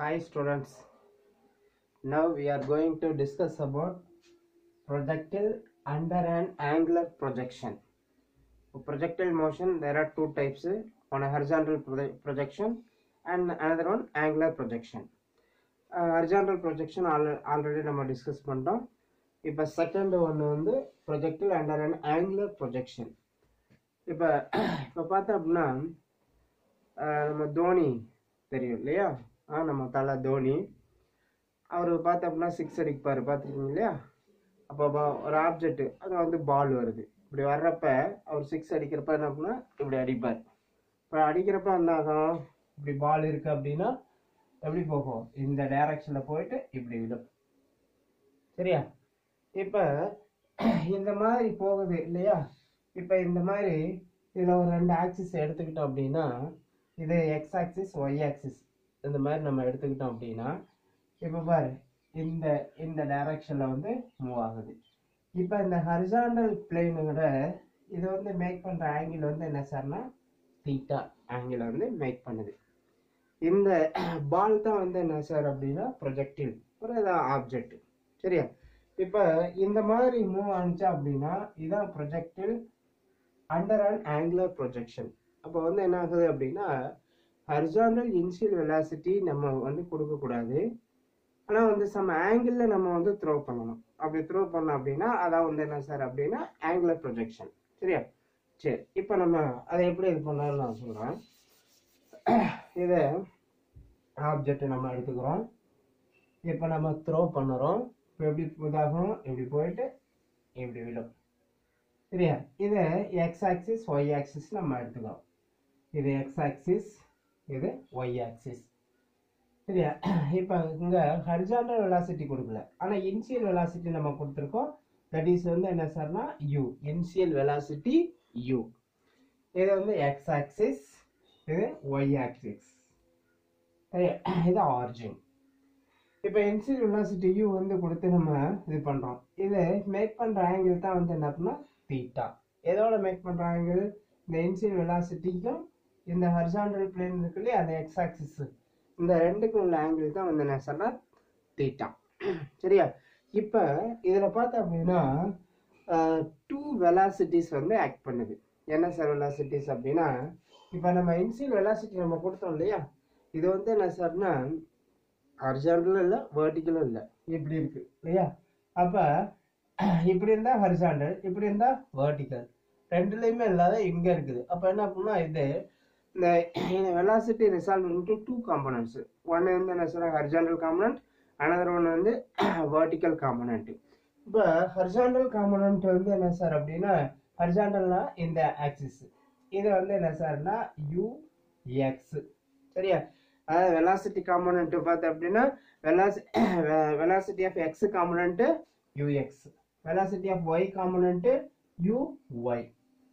Hi students. Now we are going to discuss about projectile under an angular projection. For projectile motion there are two types one a horizontal proje- projection and another one angular projection. Uh, horizontal projection al- already நம்ம discuss பண்ணிட்டோம் இப்போ second ஒன்று வந்து projectile under an angular projection. இப்போ இப்போ பார்த்தோம் அப்படின்னா ஆஹ் நம்ம தோனி தெரியும் இல்லையா ஆ நம்ம தலை தோனி அவர் பார்த்தோம் அப்படின்னா சிக்ஸ் அடிப்பார் பார்த்துருக்கீங்க இல்லையா அப்போ பா- ஒரு ஆப்ஜெக்ட் அங்கே வந்து பால் வருது இப்படி வர்றப்ப அவர் சிக்ஸ் அடிக்கிறப்ப என்ன பண்ணா இப்படி அடிப்பார் இப்போ அடிக்கிறப்ப என்ன ஆகும் இப்படி பால் இருக்கு அப்படின்னா எப்படி போகும் இந்த டைரக்ஷனில் போயிட்டு இப்படி விடும் சரியா இப்போ இந்த மாதிரி போகுது இல்லையா இப்போ இந்த மாதிரி இதில் ஒரு ரெண்டு ஆக்சிஸ் எடுத்துக்கிட்டோம் அப்படின்னா இது எக்ஸ் ஆக்சிஸ் ஒய் ஆக்சிஸ் இந்த மாதிரி நம்ம எடுத்துக்கிட்டோம் அப்படின்னா இப்போ பாரு இந்த இந்த டைரக்ஷனில் வந்து மூவ் ஆகுது இப்போ இந்த ஹரிசாண்டல் பிளேனோட இது வந்து மேக் பண்ணுற ஆங்கிள் வந்து என்ன சார்னா தீட்டா ஆங்கிள் வந்து மேக் பண்ணுது இந்த பால் தான் வந்து என்ன சார் அப்படின்னா ப்ரொஜெக்டில் ஒரு ஆப்ஜெக்ட் சரியா இப்போ இந்த மாதிரி மூவ் ஆனிச்சா அப்படின்னா இதான் ப்ரொஜெக்டில் அண்டர் அன் ஆங்குலர் ப்ரொஜெக்ஷன் அப்போ வந்து என்ன ஆகுது அப்படின்னா ஹரிசாண்டல் இன்சியல் வெலாசிட்டி நம்ம வந்து கொடுக்கக்கூடாது ஆனால் வந்து சம் ஆங்கிளில் நம்ம வந்து த்ரோ பண்ணணும் அப்படி த்ரோ பண்ணோம் அப்படின்னா அதான் வந்து என்ன சார் அப்படின்னா ஆங்குலர் ப்ரொஜெக்ஷன் சரியா சரி இப்போ நம்ம அதை எப்படி இது பண்ணலாம்னு நான் சொல்கிறேன் இதை ஆப்ஜெக்ட் நம்ம எடுத்துக்கிறோம் இப்போ நம்ம த்ரோ பண்ணுறோம் இப்போ எப்படி இதாகும் இப்படி போயிட்டு இப்படி விழும் சரியா இது எக்ஸ் ஆக்சிஸ் ஒய் ஆக்சிஸ் நம்ம எடுத்துக்கிறோம் இது எக்ஸ் ஆக்சிஸ் இது ஒய் ஆக்சிஸ் சரியா இப்போ இங்கே ஹரிசாண்டல் வெலாசிட்டி கொடுக்கல ஆனால் இன்சியல் வெலாசிட்டி நம்ம கொடுத்துருக்கோம் தட் இஸ் வந்து என்ன சார்னா யூ இன்சியல் வெலாசிட்டி யூ இது வந்து எக்ஸ் ஆக்சிஸ் இது ஒய் ஆக்சிஸ் சரியா இது ஆர்ஜின் இப்போ இன்சியல் வெலாசிட்டி யூ வந்து கொடுத்து நம்ம இது பண்ணுறோம் இது மேக் பண்ணுற ஆங்கிள் தான் வந்து என்ன அப்படின்னா தீட்டா எதோட மேக் பண்ணுற ஆங்கிள் இந்த இன்சியல் வெலாசிட்டிக்கும் இந்த ஹரிசாண்டல் பிளேன் இருக்கு இல்லையா அந்த எக்ஸ் ஆக்சிஸ் இந்த ரெண்டுக்கும் உள்ள ஆங்கிள் தான் வந்து என்ன சொன்னா தீட்டா சரியா இப்போ இதில் பார்த்தோம் அப்படின்னா டூ வெலாசிட்டிஸ் வந்து ஆக்ட் பண்ணுது என்ன சார் வெலாசிட்டிஸ் அப்படின்னா இப்போ நம்ம இன்சியல் வெலாசிட்டி நம்ம கொடுத்தோம் இல்லையா இது வந்து என்ன சார்னா ஹரிசாண்டலும் இல்லை வேர்டிக்கலும் இல்லை இப்படி இருக்கு இல்லையா அப்போ இப்படி இருந்தால் ஹரிசாண்டல் இப்படி இருந்தால் வேர்டிக்கல் ரெண்டுலேயுமே இல்லாத இங்கே இருக்குது அப்போ என்ன பண்ணா இது இந்த velocity resolve into two components one வந்து என்ன சொல்கிறாங்க ஹரிசாண்டல் காம்பனண்ட் அனதர் ஒன் வந்து வேர்டிக்கல் காம்பனண்ட் இப்போ ஹரிசாண்டல் காம்பனண்ட் வந்து என்ன சார் அப்படின்னா ஹரிசாண்டல்னா இந்த ஆக்சிஸ் இது வந்து என்ன சார்னா யூ எக்ஸ் சரியா அதாவது வெலாசிட்டி காம்பனண்ட் பார்த்து அப்படின்னா வெலாசி velocity of x component u x velocity of y component u y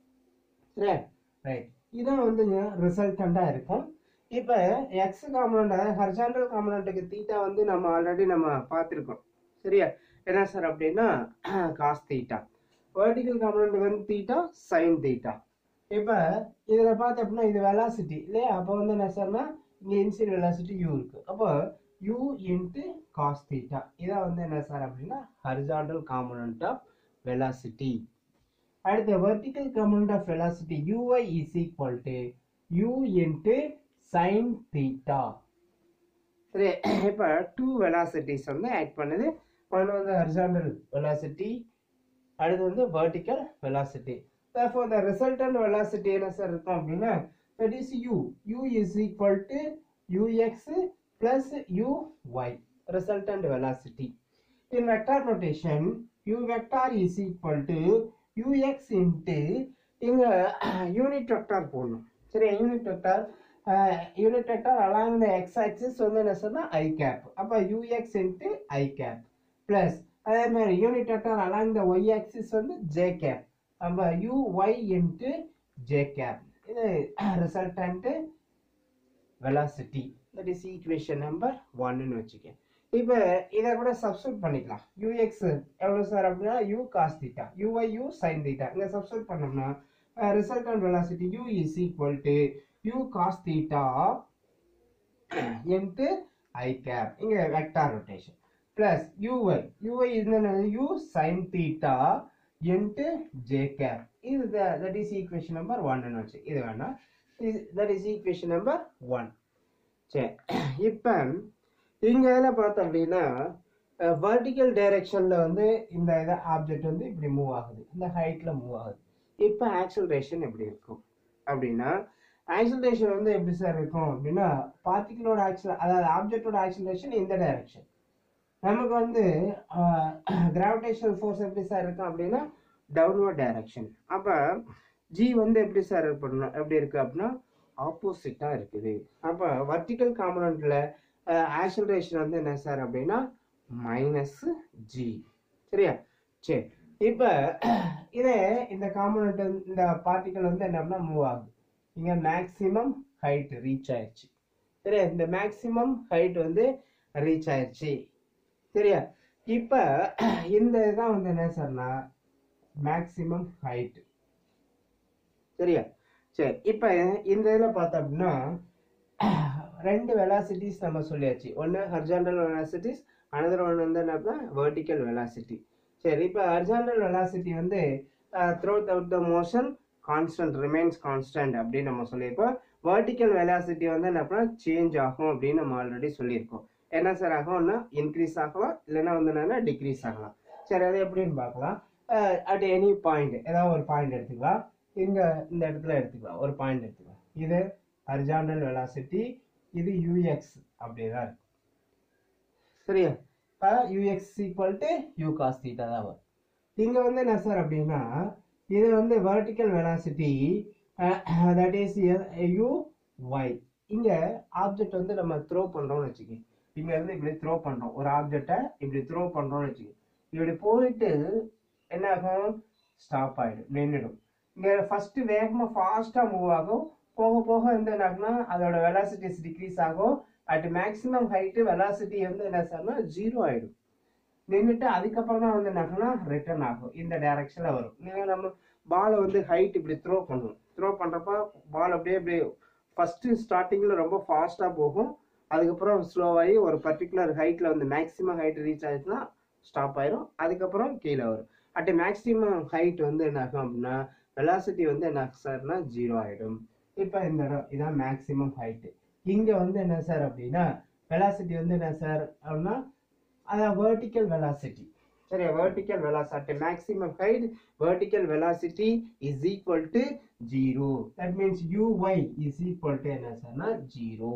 சரியா ரைட் இதான் வந்து ரிசல்டண்டாக இருக்கும் இப்போ எக்ஸ் காம்பனண்ட் அதாவது ஹரிசாண்டல் காம்பனண்ட்டுக்கு தீட்டா வந்து நம்ம ஆல்ரெடி நம்ம பார்த்துருக்கோம் சரியா என்ன சார் அப்படின்னா காஸ் தீட்டா வேர்டிக்கல் காம்பனண்ட் வந்து தீட்டா சைன் தீட்டா இப்போ இதில் பார்த்து அப்படின்னா இது வெலாசிட்டி இல்லையா அப்போ வந்து என்ன சார்னா இங்கே இன்சியல் வெலாசிட்டி யூ இருக்கு அப்போ யூ இன்ட்டு காஸ் தீட்டா இதான் வந்து என்ன சார் அப்படின்னா ஹரிசாண்டல் காம்பனண்ட் ஆஃப் வெலாசிட்டி அடுத்த vertical component of velocity uy is equal to u into sin theta சரி இப்போ டூ வெலாசிட்டிஸ் வந்து ஆட் பண்ணுது ஒன்று வந்து ஹரிசாண்டல் வெலாசிட்டி அடுத்து வந்து vertical velocity therefore the resultant velocity என்ன சார் இருக்கும் அப்படின்னா that is u u is equal to ux plus uy resultant velocity in vector notation u vector is equal to ux into இங்க unit vector போடணும் சரி unit vector unit vector along the x axis வந்து என்ன சொன்னா i cap அப்போ u x into i cap plus அதே மாதிரி unit vector along the y axis வந்து ஜே கேப் அப்போ u y into j cap இது resultant velocity that is equation number ஒன்னு வச்சுக்கேன் இப்போ இதை கூட சப்ஸ்டியூட் பண்ணிக்கலாம் யூஎக்ஸ் எவ்வளோ சார் அப்படின்னா u cos theta u y u sine theta இங்கே சப்ஸ்டியூட் பண்ணோம்னா resultant velocity u is equal to u cos theta into i cap இங்க vector rotation plus u y u y இது u sine theta into j cap இது that is equation number ஒன்னு வச்சு இது வேணா that is equation number one சரி இப்போ இங்க இதில் பார்த்தோம் அப்படின்னா வெர்டிக்கல் டைரக்ஷன்ல வந்து இந்த இதை ஆப்ஜெக்ட் வந்து இப்படி மூவ் ஆகுது இந்த ஹைட்ல மூவ் ஆகுது இப்போ ஆக்சலரேஷன் எப்படி இருக்கும் அப்படின்னா ஆக்சலரேஷன் வந்து எப்படி சார் இருக்கும் அப்படின்னா பார்ட்டிகளோட ஆக்சல் அதாவது ஆப்ஜெக்டோட ஆக்சலரேஷன் இந்த டைரக்ஷன் நமக்கு வந்து கிராவிடேஷனல் ஃபோர்ஸ் எப்படி சார் இருக்கும் அப்படின்னா டவுன்வர்ட் டைரக்ஷன் அப்போ ஜி வந்து எப்படி சார் பண்ணணும் எப்படி இருக்கு அப்படின்னா ஆப்போசிட்டாக இருக்குது அப்போ வர்டிக்கல் காம்பனண்ட்ல ஆக்சலரேஷன் வந்து என்ன சார் அப்படின்னா மைனஸ் ஜி சரியா சரி இப்போ இதே இந்த காம்பனண்ட் இந்த பார்ட்டிக்கல் வந்து என்ன அப்படின்னா மூவ் ஆகுது இங்கே மேக்ஸிமம் ஹைட் ரீச் ஆயிடுச்சு சரியா இந்த மேக்ஸிமம் ஹைட் வந்து ரீச் ஆயிடுச்சு சரியா இப்போ இந்த இதான் வந்து என்ன சார்னா மேக்ஸிமம் ஹைட் சரியா சரி இப்போ இந்த இதில் பார்த்தோம் அப்படின்னா ரெண்டு வெலாசிட்டிஸ் நம்ம சொல்லியாச்சு ஒன்று ஹர்ஜாண்டல் வெலாசிட்டிஸ் அனதர் ஒன் வந்து என்ன அப்படின்னா வெர்டிக்கல் வெலாசிட்டி சரி இப்போ ஹர்ஜாண்டல் வெலாசிட்டி வந்து throughout the motion constant remains constant அப்படின்னு நம்ம சொல்லியிருக்கோம் வெர்டிக்கல் வெலாசிட்டி வந்து என்ன அப்படின்னா சேஞ்ச் ஆகும் அப்படின்னு நம்ம ஆல்ரெடி சொல்லியிருக்கோம் என்ன சார் ஆகும்னா இன்க்ரீஸ் ஆகலாம் இல்லைன்னா வந்து என்னன்னா டிக்ரீஸ் ஆகலாம் சரி அது எப்படின்னு பார்க்கலாம் அட் எனி பாயிண்ட் ஏதாவது ஒரு பாயிண்ட் எடுத்துக்கலாம் இங்க இந்த இடத்துல எடுத்துக்கலாம் ஒரு பாயிண்ட் எடுத்துக்கலாம் இது ஹரிஜாண்டல் வெலாசிட்டி இது யூஎக்ஸ் அப்படியே தான் இருக்கு சரியா இப்போ u x equal to u cos theta தான் வரும் இங்க வந்து என்ன சார் அப்படின்னா இது வந்து vertical velocity that is u y இங்க ஆப்ஜெக்ட் வந்து நம்ம த்ரோ பண்றோம்னு வச்சுக்கோங்க இங்க இருந்து இப்படி த்ரோ பண்றோம் ஒரு ஆப்ஜெக்டை இப்படி த்ரோ பண்றோம்னு வச்சுக்கோங்க இப்படி போயிட்டு என்ன ஆகும் ஸ்டாப் ஆயிடும் நின்றுடும் இங்க ஃபர்ஸ்ட் வேகமா ஃபாஸ்டா மூவ் ஆகும் போக போக வந்து என்ன ஆகும்னா அதோட வெலாசிட்டிஸ் டிக்ரீஸ் ஆகும் அட் மேக்ஸிமம் ஹைட்டு வெலாசிட்டி வந்து என்ன சார்னா ஜீரோ ஆயிடும் நின்றுட்டு அதுக்கப்புறம் தான் வந்து என்ன ஆகும்னா ரிட்டர்ன் ஆகும் இந்த டைரக்ஷன்ல வரும் நீங்க நம்ம பாலை வந்து ஹைட் இப்படி த்ரோ பண்ணுவோம் த்ரோ பண்றப்ப பால் அப்படியே அப்படியே ஃபர்ஸ்ட் ஸ்டார்டிங்ல ரொம்ப ஃபாஸ்டா போகும் அதுக்கப்புறம் ஸ்லோவாகி ஒரு பர்டிகுலர் ஹைட்ல வந்து மேக்ஸிமம் ஹைட் ரீச் ஆயிடுச்சுன்னா ஸ்டாப் ஆயிரும் அதுக்கப்புறம் கீழே வரும் அட் மேக்ஸிமம் ஹைட் வந்து என்ன ஆகும் அப்படின்னா வெலாசிட்டி வந்து என்ன சார்னா ஜீரோ ஆயிடும் இப்போ இந்த இடம் இதான் மேக்ஸிமம் ஹைட் இங்க வந்து என்ன சார் அப்படின்னா வெலாசிட்டி வந்து என்ன சார் அப்படின்னா அதான் வெர்டிக்கல் வெலாசிட்டி சரியா vertical velocity maximum height vertical velocity is equal to zero that means u is equal to என்ன சார்னா ஜீரோ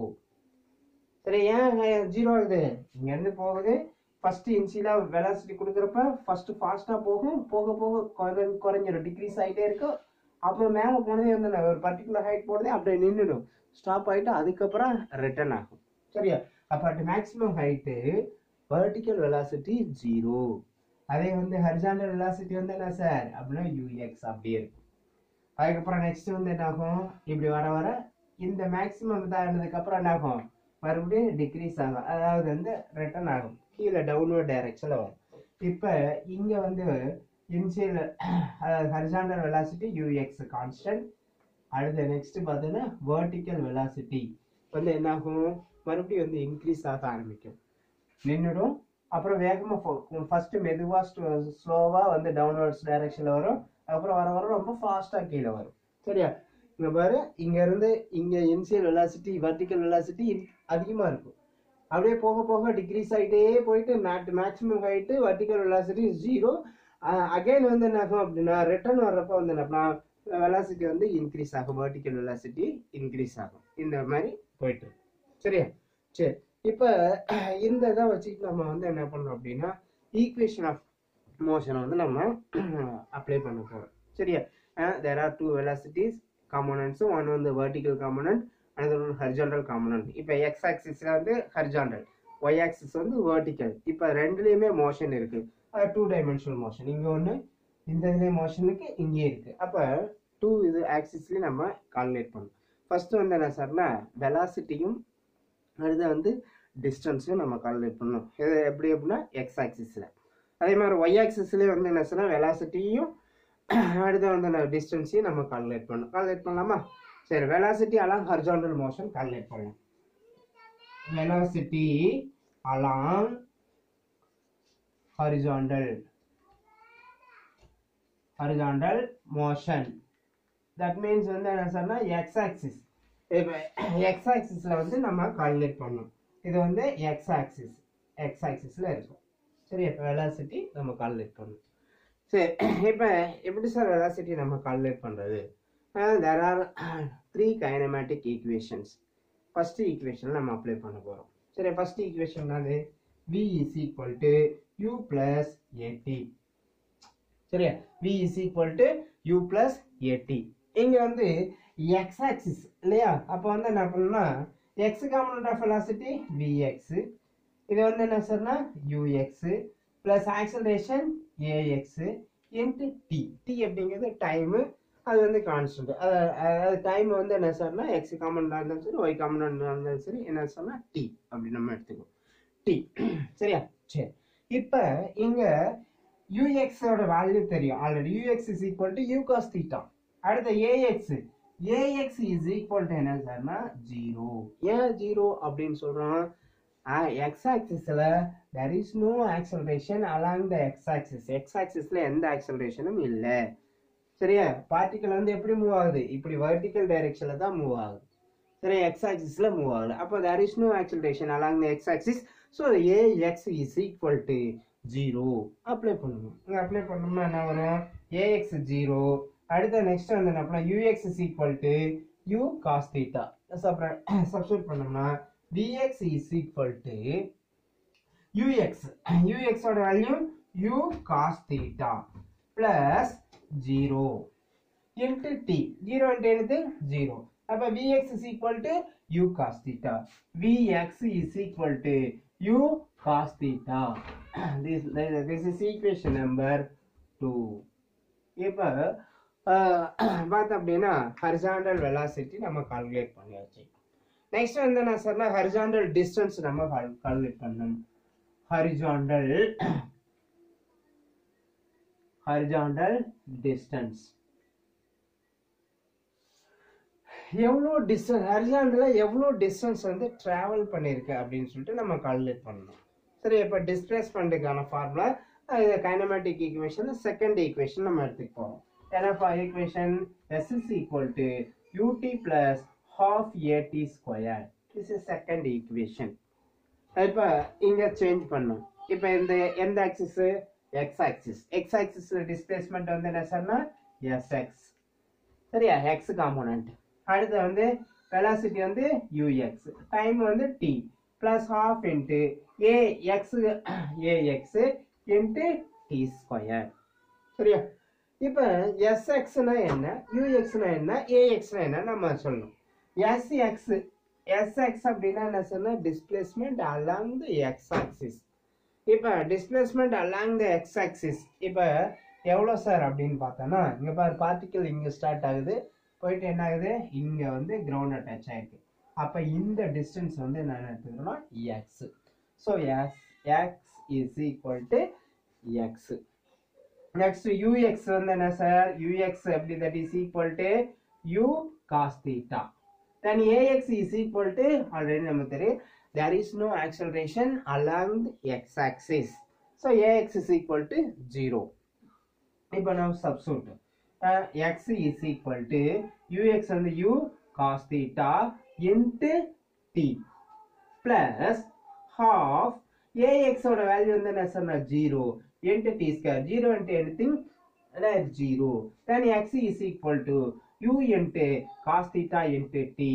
சரி ஏன் ஜீரோ ஆகுது இங்க இருந்து போகுது ஃபர்ஸ்ட் இன்சிலா வெலாசிட்டி கொடுக்குறப்ப ஃபர்ஸ்ட் ஃபாஸ்டா போகும் போக போக குறை குறைஞ்சிடும் டிக்ரீஸ் ஆகிட்டே இருக்கும் அப்புறம் மேலே போனதே வந்து நான் ஒரு பர்டிகுலர் ஹைட் போனதே அப்படியே நின்றுடும் ஸ்டாப் ஆகிட்டு அதுக்கப்புறம் ரிட்டர்ன் ஆகும் சரியா அப்போ at maximum height vertical velocity zero அதே வந்து ஹரிசாண்டல் வெலாசிட்டி வந்து என்ன சார் அப்படின்னா யூஎக்ஸ் அப்படியே இருக்கும் அதுக்கப்புறம் நெக்ஸ்ட் வந்து என்ன ஆகும் இப்படி வர வர இந்த மேக்ஸிமம் இதானதுக்கு அப்புறம் என்ன ஆகும் மறுபடியும் டிக்ரீஸ் ஆகும் அதாவது வந்து ரிட்டர்ன் ஆகும் கீழே டவுன்வர்ட் டைரக்ஷனில் வரும் இப்போ இங்கே வந்து இன்சியல் அதாவது ஹரிசாண்டல் வெலாசிட்டி யூஎக்ஸ் கான்ஸ்டன்ட் அடுத்து நெக்ஸ்ட் பார்த்தீங்கன்னா வெர்டிக்கல் வெலாசிட்டி வந்து என்ன ஆகும் மறுபடியும் வந்து இன்க்ரீஸ் ஆக ஆரம்பிக்கும் நின்றுடும் அப்புறம் வேகமாக ஃபர்ஸ்ட் மெதுவாக ஸ்லோவாக வந்து டவுன்வர்ட்ஸ் டைரக்ஷனில் வரும் அப்புறம் வர வர ரொம்ப ஃபாஸ்ட்டாக கீழே வரும் சரியா இங்க பாரு இங்க இருந்து இங்க இன்சியல் வெலாசிட்டி வெர்டிக்கல் வெலாசிட்டி அதிகமா இருக்கும் அப்படியே போக போக டிக்ரீஸ் ஆகிட்டே போயிட்டு மேட் maximum height vertical velocity zero again வந்து என்ன ஆகும் அப்படின்னா ரிட்டர்ன் வர்றப்ப வந்து என்ன வெலாசிட்டி வந்து இன்க்ரீஸ் ஆகும் வெர்டிக்கல் வெலாசிட்டி இன்க்ரீஸ் ஆகும் இந்த மாதிரி போயிட்டு இருக்கு சரியா சரி இப்போ இந்த இதை வச்சுட்டு நம்ம வந்து என்ன பண்றோம் அப்படின்னா ஈக்குவேஷன் ஆஃப் மோஷனை வந்து நம்ம அப்ளை பண்ண போறோம் சரியா there are two velocities components one வந்து vertical component another one horizontal component இப்போ எக்ஸ் ஆக்சிஸ்ல வந்து ஹரிஜாண்டல் ஒய் ஆக்சிஸ் வந்து வெர்டிக்கல் இப்போ ரெண்டுலேயுமே மோஷன் இருக்கு அது டூ டைமென்ஷனல் மோஷன் இங்கே ஒன்று இந்த இதுலேயும் மோஷனுக்கு இங்கே இருக்கு அப்போ டூ இது ஆக்சிஸ்லேயும் நம்ம கால்குலேட் பண்ணணும் ஃபர்ஸ்ட் வந்து என்ன சார்னா வெலாசிட்டியும் அடுத்து வந்து டிஸ்டன்ஸையும் நம்ம கால்குலேட் பண்ணணும் இது எப்படி அப்படின்னா எக்ஸ் ஆக்சிஸில் அதே மாதிரி ஒய் ஆக்சிஸ்லேயே வந்து என்ன சொன்னால் வெலாசிட்டியும் அடுத்து வந்து டிஸ்டன்ஸையும் நம்ம கால்குலேட் பண்ணணும் கால்குலேட் பண்ணலாமா சரி velocity along horizontal motion calculate பண்ணலாம் velocity along horizontal horizontal motion that means வந்து என்ன சொன்னா x axis இப்போ x axisல வந்து நம்ம கால்குலேட் பண்ணோம் இது வந்து x axis x axisல இருக்கும் சரி இப்போ வெலாசிட்டி நம்ம கால்குலேட் பண்ணணும் சரி இப்போ எப்படி சார் வெலாசிட்டி நம்ம கால்குலேட் பண்ணுறது there are three kinematic equations first equation நம்ம அப்ளை பண்ண போகிறோம் சரி ஃபர்ஸ்ட் ஈக்குவேஷன் என்னது v is equal to u plus a t சரியா v is equal to u plus a t இங்கே வந்து எக்ஸ் ஆக்சிஸ் இல்லையா அப்போ வந்து என்ன பண்ணணும்னா x component of velocity v x இது வந்து என்ன சொன்னா u x plus acceleration a x into t t அப்படிங்கிறது டைமு அது வந்து கான்ஸ்டன்ட் அதாவது டைம் வந்து என்ன சொன்னா எக்ஸ் காம்பனண்டாக இருந்தாலும் சரி ஒய் காம்பனண்டாக இருந்தாலும் சரி என்ன சொன்னா டி அப்படி நம்ம எடுத்துக்கோ டி சரியா சரி இப்போ இங்க யூஎக்ஸோட வேல்யூ தெரியும் already u x is equal to u cos theta அடுத்த a x a x is equal to என்ன சார்னா ஜீரோ ஏன் ஜீரோ அப்படின்னு சொல்றோம் எக்ஸ் ஆக்சிஸ்ல there is no acceleration along the x axis x ஆக்சிஸ்ல எந்த ஆக்சலரேஷனும் இல்லை சரியா பார்ட்டிகல் வந்து எப்படி மூவ் ஆகுது இப்படி வெர்டிக்கல் டைரக்ஷன்ல தான் மூவ் ஆகுது சரி எக்ஸ் ஆக்சிஸ்ல மூவ் ஆகுது அப்போ there is no acceleration along the x axis so a x is equal to zero apply பண்ணணும் இங்கே அப்ளை பண்ணோம்னா என்ன வரும் ஏஎக்ஸ் ஜீரோ அடுத்த நெக்ஸ்ட் வந்து என்ன பண்ணலாம் u x is equal to u cos theta substitute பண்ணோம்னா v x is equal to u x யூஎக்ஸோட value u cos theta plus zero into t zero into என்னது ஜீரோ அப்போ v x is equal to u cos theta v x is equal to u cos theta this this is equation number two இப்போ பார்த்தோம் அப்படின்னா horizontal velocity நம்ம calculate பண்ணியாச்சு next வந்து என்ன சொன்னா ஹரிசாண்டல் டிஸ்டன்ஸ் நம்ம கால்குலேட் பண்ணணும் ஹரிசாண்டல் ஹரிசாண்டல் டிஸ்டன்ஸ் எவ்வளோ டிஸ்டன்ஸ் ஹரிசாண்டலில் எவ்வளோ டிஸ்டன்ஸ் வந்து ட்ராவல் பண்ணியிருக்கு அப்படின்னு சொல்லிட்டு நம்ம கால்குலேட் பண்ணணும் சரி இப்போ டிஸ்பிளேஸ்மெண்ட்டுக்கான ஃபார்முலா இது கைனமேட்டிக் ஈக்குவேஷன் செகண்ட் ஈக்குவேஷன் நம்ம எடுத்துக்க போகிறோம் ஏன்னா equation s is equal to u t plus half at square this is second equation இப்போ இங்க சேஞ்ச் பண்ணும் இப்போ இந்த எந்த ஆக்சிஸ் எக்ஸ் ஆக்சிஸ் எக்ஸ் ஆக்சிஸ்ல டிஸ்பிளேஸ்மெண்ட் வந்து என்ன சொன்னா எஸ்எக்ஸ் சரியா எக்ஸ் காம்போனன்ட் அடுத்து வந்து வெலாசிட்டி வந்து யூஎக்ஸ் டைம் வந்து t plus half into a x a x into t square சரியா இப்போ எஸ்எக்ஸ்னா என்ன யூஎக்ஸ்னா என்ன ஏஎக்ஸ்னா என்ன நம்ம சொல்லணும் எஸ்எக்ஸ் எஸ்எக்ஸ் அப்படின்னா என்ன சொன்னா displacement along the x axis இப்போ displacement along the x axis இப்போ எவ்வளோ சார் அப்படின்னு பார்த்தோன்னா இங்கே பாரு பார்ட்டிக்கல் இங்கே ஸ்டார்ட் ஆகுது போயிட்டு என்ன ஆகுது இங்கே வந்து கிரவுண்ட் அட்டாச் ஆயிருக்கு அப்போ இந்த டிஸ்டன்ஸ் வந்து என்ன எடுத்துக்கிறோம்னா x so x x is equal to x next u x வந்து என்ன சார் யூஎக்ஸ் எப்படி that is equal to u cos theta then ax is equal to already நம்ம தெரியும் there is no acceleration along the x axis so ax is equal to 0 இப்போ நம்ம substitute uh, x is equal to ux வந்து u cos theta into t plus half ax ஓட value வந்து என்ன சொன்னா 0 into t square 0 into anything that 0 then x is equal to u into cos theta into t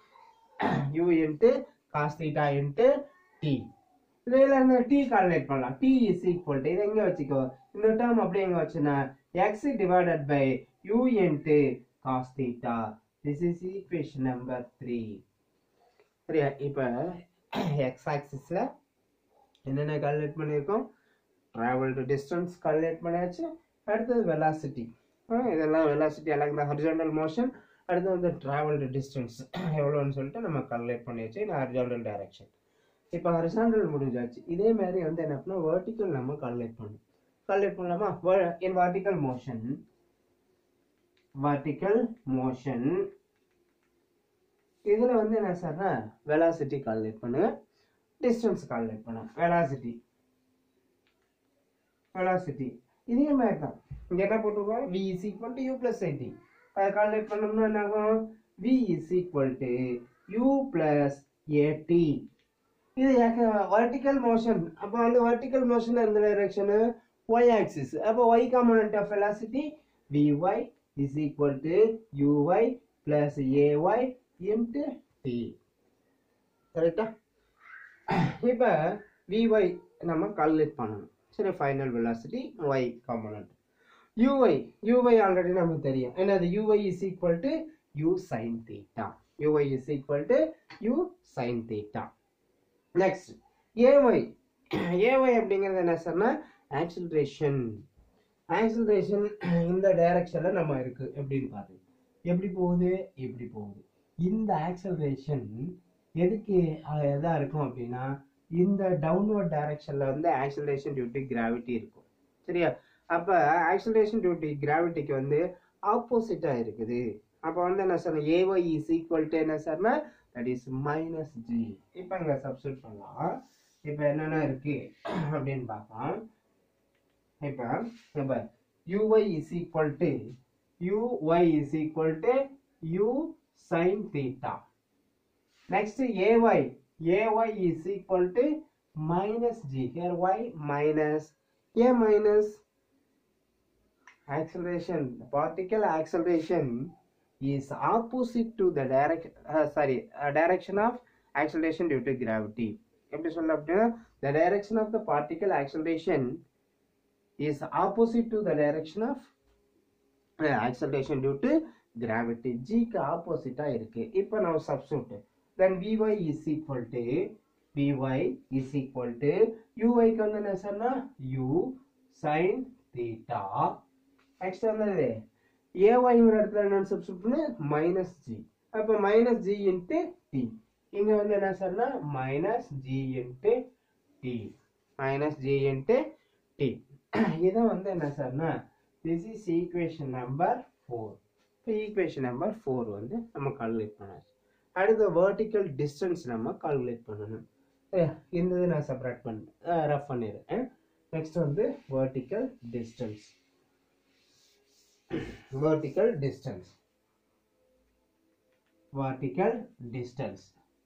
u into cos theta into t இதில் இந்த t calculate பண்ணலாம் t is equal to இது எங்க வச்சுக்கோ இந்த டேர்ம் அப்படியே எங்க வச்சுனா x divided by u into cos theta this is equation number 3 சரியா இப்போ x axisல என்னென்ன கால்குலேட் பண்ணியிருக்கோம் ட்ராவல்டு டிஸ்டன்ஸ் கால்குலேட் பண்ணியாச்சு அடுத்தது வெலாசிட்டி இதெல்லாம் velocity along the horizontal motion அடுத்து வந்து ட்ராவல்டு டிஸ்டன்ஸ் எவ்வளோன்னு சொல்லிட்டு நம்ம கால்குலேட் பண்ணியாச்சு இந்த ஹரிஜாண்டல் டைரக்ஷன் இப்போ ஹரிசாண்டல் முடிஞ்சாச்சு இதே மாதிரி வந்து என்ன பண்ணால் வேர்ட்டிக்கல் நம்ம கால்குலேட் பண்ணணும் கால்குலேட் பண்ணலாமா in vertical motion vertical motion இதில் வந்து என்ன சார்னா வெலாசிட்டி கால்குலேட் பண்ணுங்க டிஸ்டன்ஸ் கால்குலேட் பண்ணோம் வெலாசிட்டி வெலாசிட்டி இதே மாதிரி தான் இங்க என்ன போட்டிருக்கோம் v is equal to u plus at அதை கால்குலேட் பண்ணோம்னா என்ன ஆகும் v is equal to u plus at இது வெர்டிக்கல் மோஷன் அப்போ வந்து வெர்டிக்கல் மோஷன் இந்த டைரக்ஷன் y ஆக்சிஸ் அப்போ y component of velocity vy is equal to uy plus ay into t கரெக்டா இப்போ vy நம்ம கால்குலேட் பண்ணணும் சரி final velocity y component uy uy already நமக்கு தெரியும் என்னது uy is equal to u sin theta uy is equal to u sin theta next ay ay அப்படிங்கிறது என்ன சொன்னா ஆக்சிலரேஷன் ஆக்சிலரேஷன் இந்த டைரக்ஷன்ல நம்ம இருக்கு எப்படின்னு பாத்து எப்படி போகுது எப்படி போகுது இந்த ஆக்சிலரேஷன் எதுக்கு அஹ், எதா இருக்கும் அப்படின்னா இந்த டவுன்வர்ட் டைரக்ஷன்ல வந்து ஆக்சிலரேஷன் டியூ டு கிராவிட்டி இருக்கும் சரியா அப்ப ஆக்சிலரேஷன் டியூ டு கிராவிட்டிக்கு வந்து ஆப்போசிட்டா இருக்குது அப்ப வந்து என்ன சொன்ன ஏஒய் இஸ் ஈக்குவல் டு என்ன சார்னா தட் இஸ் மைனஸ் ஜி இப்போ இங்க சப்ஸ்டியூட் பண்ணலாம் இப்போ என்னென்ன இருக்கு அப்படின்னு பார்க்கலாம் இப்போ இப்போ uy is equal to uy is equal to u sin theta next ay ay is equal to minus g here y minus a minus acceleration the particle acceleration is opposite to the direct uh, sorry uh, direction of acceleration due to gravity எப்படி சொல்ல அப்படின்னா the direction of the particle acceleration is opposite to the direction of uh, acceleration due to gravity g க்கு opposite ஆ இருக்கு இப்போ நம்ம substitute then vy is equal to vy is equal to uy க்கு வந்து என்ன சொன்னா u sin theta நெக்ஸ்ட் வந்து ஏஒய்ங்கிற இடத்துல என்ன சப்ஸ்டியூட் பண்ணு மைனஸ் ஜி அப்போ மைனஸ் ஜி இன்ட்டு டி இங்க வந்து என்ன சொன்னா minus g into t minus g into t இதான் வந்து என்ன சார்னா this is equation number four இப்போ ஈக்குவேஷன் நம்பர் ஃபோர் வந்து நம்ம கால்குலேட் பண்ணாச்சு அடுத்து வெர்டிக்கல் டிஸ்டன்ஸ் நம்ம கால்குலேட் பண்ணணும் அஹ் இந்த இது நான் செப்பரேட் பண்ண ரஃப் பண்ணிடுறேன் நெக்ஸ்ட் வந்து vertical distance vertical distance vertical distance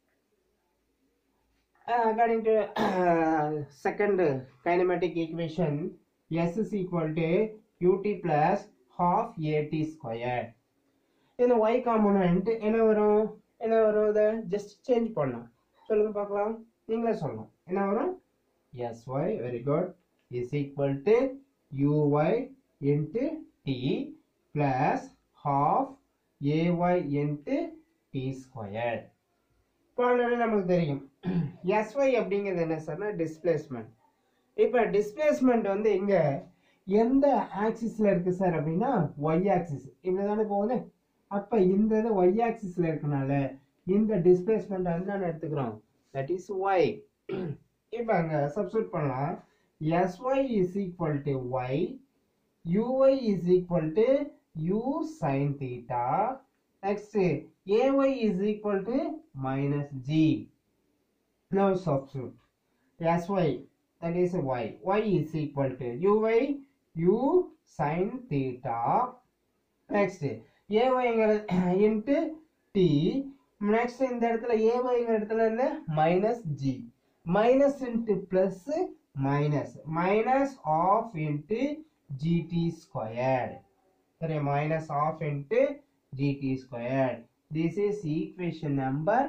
Uh, according to uh, second kinematic equation s is equal to ut plus half at square இந்த y காம்போனன்ட் என்ன வரும் என்ன வரும் இதை ஜஸ்ட் சேஞ்ச் பண்ணலாம் சொல்லுங்க பார்க்கலாம் நீங்களே சொல்லலாம் என்ன வரும் s y very good is equal to u y into t plus half a y into t square இப்போ ஆல்ரெடி நமக்கு தெரியும் எஸ்ஒய் அப்படிங்கிறது என்ன சார்னா டிஸ்பிளேஸ்மெண்ட் இப்போ டிஸ்பிளேஸ்மெண்ட் வந்து எங்க எந்த ஆக்சிஸ்ல இருக்கு சார் அப்படின்னா ஒய் ஆக்சிஸ் இப்படி தானே போகுது அப்ப இந்த இது ஒய் ஆக்சிஸ்ல இருக்கனால இந்த டிஸ்பிளேஸ்மெண்ட் வந்து நான் எடுத்துக்கிறோம் தட் இஸ் ஒய் இப்போ அங்க சப்ஸ்டியூட் பண்ணலாம் s y is equal to y uy is equal to u sin theta next ay is equal to minus g now substitute sy that is y y is equal to uy u sin theta next ayங்கிறது into t next இந்த இடத்துல ayங்கிற இடத்துல என்ன minus g minus into plus minus minus of into gt squared sorry minus half into gt squared this is equation number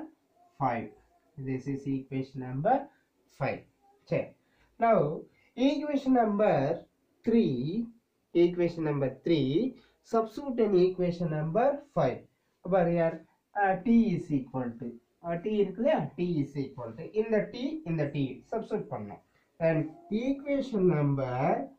5 this is equation number 5 check now equation number 3 equation number 3 substitute in equation number 5 but here uh, t is equal to uh, t இருக்கு இல்லையா t is equal to இந்த t இந்த t substitute பண்ணோம் and equation number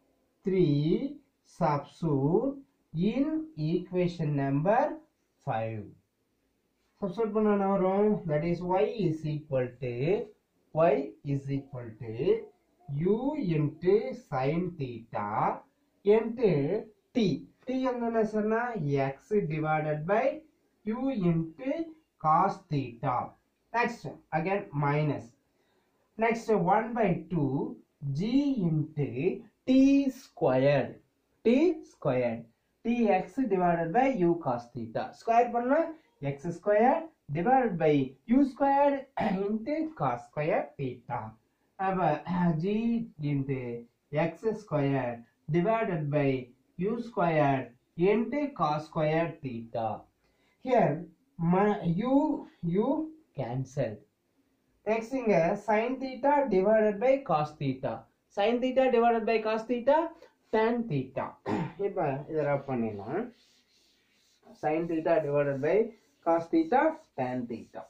3 substitute in equation number 5 substitute பண்ண என்ன வரும் that is y is equal to y is equal to u into sin theta into t t வந்து என்ன சொன்னா x divided by u into cos theta next again minus next 1 by 2 g into t squared t squared tx divided by u cos theta square பண்ணா x squared divided by u squared into cos squared theta அப்ப g into x squared divided by u squared into cos squared theta here my u u cancelled Next இங்க sin theta divided by cos theta. sin theta divided by cos theta tan theta. இப்ப இதை ரப் பண்ணிடலாம் sin theta divided by cos theta tan theta.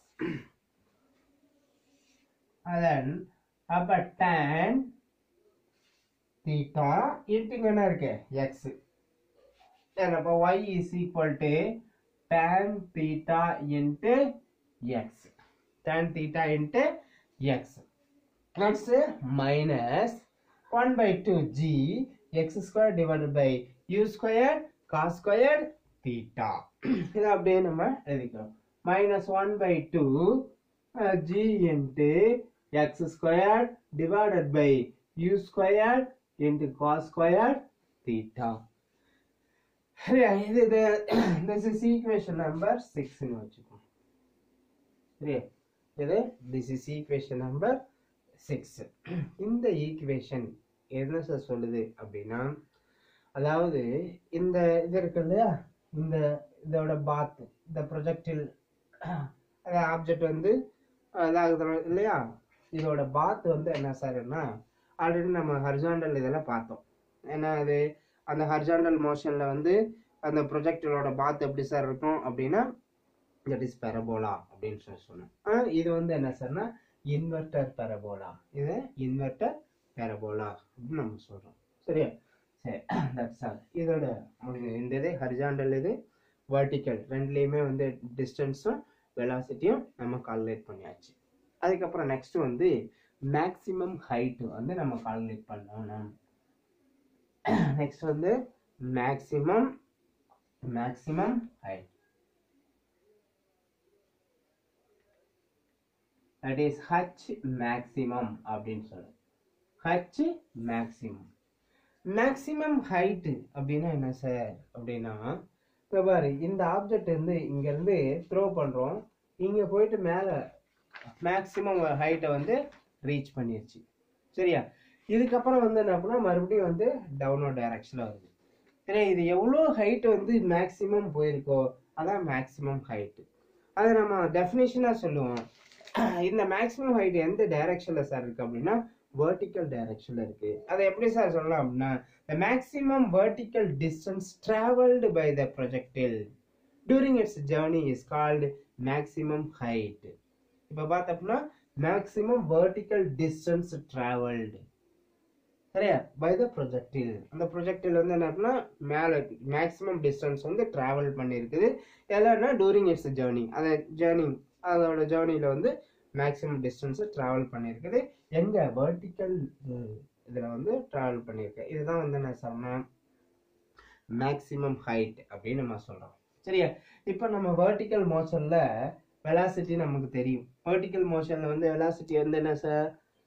then அப்ப tan theta into இங்க என்ன இருக்கு x then அப்ப y is equal to tan theta into x tan theta into x. Next minus 1 by 2 g x square divided by u square cos square theta. இது அப்படியே நம்ம எழுதிக்கிறோம் minus 1 by 2 uh, g into x square divided by u square into cos square theta. Yeah, இது இது this is equation number 6 னு வச்சுக்கோம் சரியா இது this is equation number six இந்த ஈக்குவேஷன் என்ன சார் சொல்லுது அப்படின்னா அதாவது இந்த இது இருக்கு இல்லையா இந்த இதோட பாத் இந்த ப்ரொஜெக்டில் ஆப்ஜெக்ட் வந்து அதாவது இல்லையா இதோட பாத் வந்து என்ன சார்னா ஆல்ரெடி நம்ம ஹரிசாண்டல் இதெல்லாம் பார்த்தோம் ஏன்னா அது அந்த ஹரிசாண்டல் மோஷனில் வந்து அந்த ப்ரொஜெக்டரோட பாத் எப்படி சார் இருக்கும் அப்படின்னா தட் இஸ் பெரபோலா அப்படின்னு சொல்லி சொன்னோம் இது வந்து என்ன சார்னா இன்வெர்டர் பெரபோலா இது இன்வெர்டர் பெரபோலா அப்படின்னு நம்ம சொல்றோம் சரியா சரி தட்ஸ் ஆல் இதோட முடிஞ்சது இந்த இது ஹரிஜாண்டல் இது வெர்டிக்கல் ரெண்டுலேயுமே வந்து டிஸ்டன்ஸும் வெலாசிட்டியும் நம்ம கால்குலேட் பண்ணியாச்சு அதுக்கப்புறம் நெக்ஸ்ட் வந்து மேக்ஸிமம் ஹைட் வந்து நம்ம கால்குலேட் பண்ணணும் நெக்ஸ்ட் வந்து maximum maximum height that is h maximum அப்படின்னு சொல்லுது h maximum maximum height அப்படின்னா என்ன சார் அப்படின்னா இப்போ பாரு இந்த ஆப்ஜெக்ட் வந்து இங்க இருந்து த்ரோ பண்றோம் இங்க போயிட்டு மேல மேக்ஸிமம் ஹைட்டை வந்து ரீச் பண்ணிருச்சு சரியா இதுக்கப்புறம் வந்து என்ன பண்ணா மறுபடியும் வந்து டவுன்வர்ட் டைரக்ஷன்ல வருது சரியா இது எவ்வளோ ஹைட் வந்து மேக்ஸிமம் போயிருக்கோ அதான் மேக்ஸிமம் ஹைட் அதை நம்ம டெஃபினேஷனாக சொல்லுவோம் இந்த மேக்ஸிமம் ஹைட் எந்த டைரக்ஷன்ல சார் இருக்கு அப்படின்னா வெர்டிக்கல் டைரக்ஷன்ல இருக்கு அதை எப்படி சார் சொல்லலாம் அப்படின்னா the maximum vertical distance traveled by the projectile during its journey is called maximum height இப்போ பார்த்தோம்னா maximum vertical distance traveled சரியா பை த ப்ரொஜெக்டில் அந்த ப்ரொஜெக்டில் வந்து என்ன அப்படின்னா மேலே மேக்ஸிமம் டிஸ்டன்ஸ் வந்து ட்ராவல் பண்ணியிருக்குது எல்லாம்னா டூரிங் இட்ஸ் ஜேர்னி அந்த ஜேர்னி அதோட ஜேர்னியில் வந்து மேக்ஸிமம் டிஸ்டன்ஸை ட்ராவல் பண்ணியிருக்குது எங்கே வெர்டிக்கல் இதில் வந்து ட்ராவல் பண்ணியிருக்கு இதுதான் வந்து என்ன சொன்னேன் மேக்ஸிமம் ஹைட் அப்படின்னு நம்ம சொல்கிறோம் சரியா இப்போ நம்ம வெர்டிக்கல் மோஷனில் வெலாசிட்டி நமக்கு தெரியும் வெர்டிக்கல் மோஷனில் வந்து வெலாசிட்டி வந்து என்ன சார்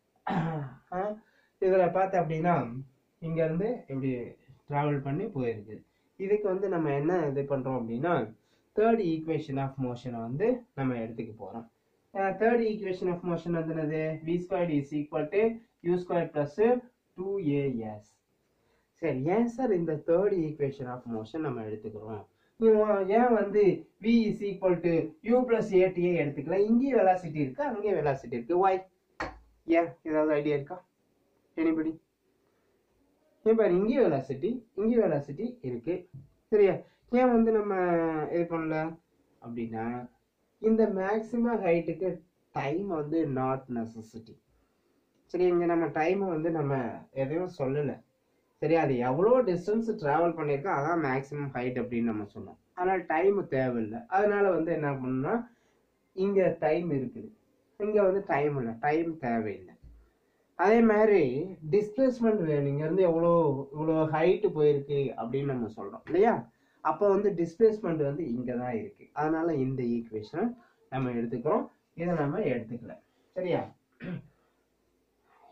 இதில் பார்த்த அப்படின்னா இங்கேருந்து இப்படி ட்ராவல் பண்ணி போயிருக்கு இதுக்கு வந்து நம்ம என்ன இது பண்ணுறோம் அப்படின்னா தேர்ட் ஈக்குவேஷன் ஆஃப் மோஷனை வந்து நம்ம எடுத்துக்க போகிறோம் தேர்ட் ஈக்குவேஷன் ஆஃப் மோஷன் வந்து என்னது v square is equal to u square plus two a s சரி ஏன் சார் இந்த தேர்ட் ஈக்குவேஷன் ஆஃப் மோஷன் நம்ம எடுத்துக்கிறோம் இவன் ஏன் வந்து v is equal to u plus a t a எடுத்துக்கலாம் இங்கேயும் வெலாசிட்டி இருக்கு அங்கேயும் வெலாசிட்டி இருக்கு ஒய் ஏன் ஏதாவது ஐடியா இருக்கா எனிபடி ஏன் பாரு இங்கேயும் வெலாசிட்டி இங்கேயும் வெலாசிட்டி இருக்கு சரியா ஏன் வந்து நம்ம இது பண்ணல அப்படின்னா இந்த மேக்ஸிமம் ஹைட்டுக்கு டைம் வந்து நாட் நெசசிட்டி சரி இங்கே நம்ம டைமை வந்து நம்ம எதையும் சொல்லலை சரி அது எவ்வளோ டிஸ்டன்ஸ் ட்ராவல் பண்ணியிருக்கோ அதான் மேக்ஸிமம் ஹைட் அப்படின்னு நம்ம சொன்னோம் ஆனால் டைம் தேவையில்லை அதனால வந்து என்ன பண்ணணும்னா இங்கே டைம் இருக்குது இங்கே வந்து டைம் இல்லை டைம் தேவையில்லை அதே மாதிரி டிஸ்பிளேஸ்மெண்ட் வேணும் இங்கேருந்து எவ்வளோ இவ்வளோ ஹைட்டு போயிருக்கு அப்படின்னு நம்ம சொல்கிறோம் இல்லையா அப்போ வந்து டிஸ்பிளேஸ்மெண்ட் வந்து இங்கே தான் இருக்குது அதனால இந்த ஈக்குவேஷனை நம்ம எடுத்துக்கிறோம் இதை நம்ம எடுத்துக்கல சரியா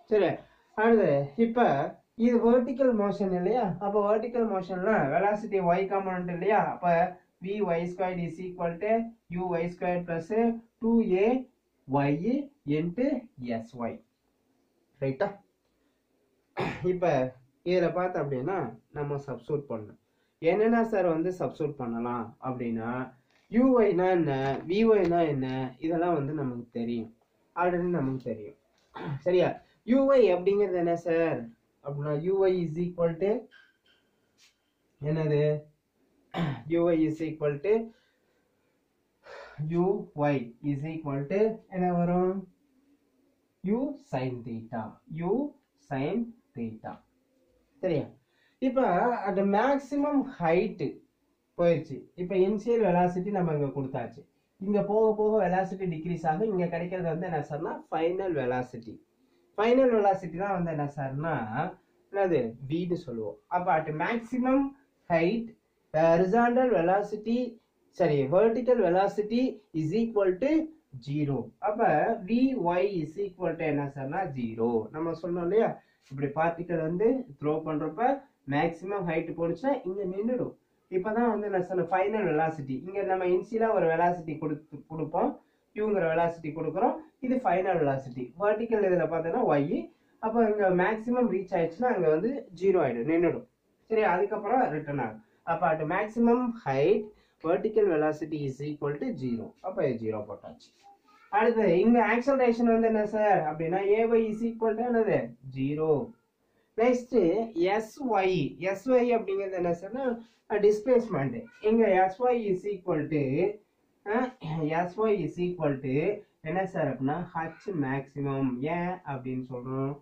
சரி அடுத்து இப்போ இது வெர்டிக்கல் மோஷன் இல்லையா அப்போ வெர்டிக்கல் மோஷன்ல வெலாசிட்டி ஒய் காம்பனண்ட் இல்லையா அப்போ v y square is equal to u y square plus two a y into s y ரைட்டா இப்போ இதில் பார்த்தோம் அப்படின்னா நம்ம சப்ஸ்டியூட் பண்ணணும் என்னென்ன சார் வந்து சப்ஸ்டியூட் பண்ணலாம் அப்படின்னா யூஒய்னா என்ன விஒய்னா என்ன இதெல்லாம் வந்து நமக்கு தெரியும் ஆல்ரெடி நமக்கு தெரியும் சரியா யூஒய் அப்படிங்கிறது என்ன சார் அப்படின்னா யூஒய் இஸ் ஈக்குவல் டு என்னது u y is equal to u y is equal to என்ன வரும் u sine theta u sine theta சரியா இப்போ அந்த மேக்ஸிமம் ஹைட்டு போயிடுச்சு இப்போ இனிஷியல் வெலாசிட்டி நம்ம இங்கே கொடுத்தாச்சு இங்கே போக போக வெலாசிட்டி டிக்ரீஸ் ஆகும் இங்கே கிடைக்கிறது வந்து என்ன சார்னா ஃபைனல் வெலாசிட்டி ஃபைனல் வெலாசிட்டி தான் வந்து என்ன சார்னா என்னது வீடு சொல்லுவோம் அப்போ at maximum height horizontal velocity சரி vertical velocity is equal to zero அப்போ v y is equal to என்ன சார்னா ஜீரோ நம்ம சொன்னோம் இல்லையா இப்படி பார்ட்டிக்கல் வந்து த்ரோ பண்ணுறப்ப மேக்ஸிமம் ஹைட் போனுச்சுன்னா இங்கே நின்றுடும் இப்போதான் வந்து நான் சொன்ன ஃபைனல் வெலாசிட்டி இங்கே நம்ம இன்சியலாக ஒரு வெலாசிட்டி கொடுத்து கொடுப்போம் யூங்கிற வெலாசிட்டி கொடுக்குறோம் இது ஃபைனல் வெலாசிட்டி வெர்டிக்கல் இதில் பார்த்தோன்னா ஒய் அப்போ இங்கே மேக்ஸிமம் ரீச் ஆயிடுச்சுன்னா அங்கே வந்து ஜீரோ ஆகிடும் நின்றுடும் சரி அதுக்கப்புறம் ரிட்டர்ன் ஆகும் அப்போ at maximum height vertical velocity is equal to zero அப்போ ஜீரோ போட்டாச்சு அடுத்து இங்க ஆக்சலரேஷன் வந்து என்ன சார் அப்படின்னா ஏஒய் இஸ் ஈக்குவல் டு என்னது ஜீரோ நெக்ஸ்ட் எஸ்ஒய் எஸ்ஒய் அப்படிங்கிறது என்ன சார்னா டிஸ்பிளேஸ்மெண்ட் இங்க s y is equal to s y is equal to என்ன சார் அப்படின்னா ஹச் மேக்ஸிமம் ஏன் அப்படின்னு சொல்றோம்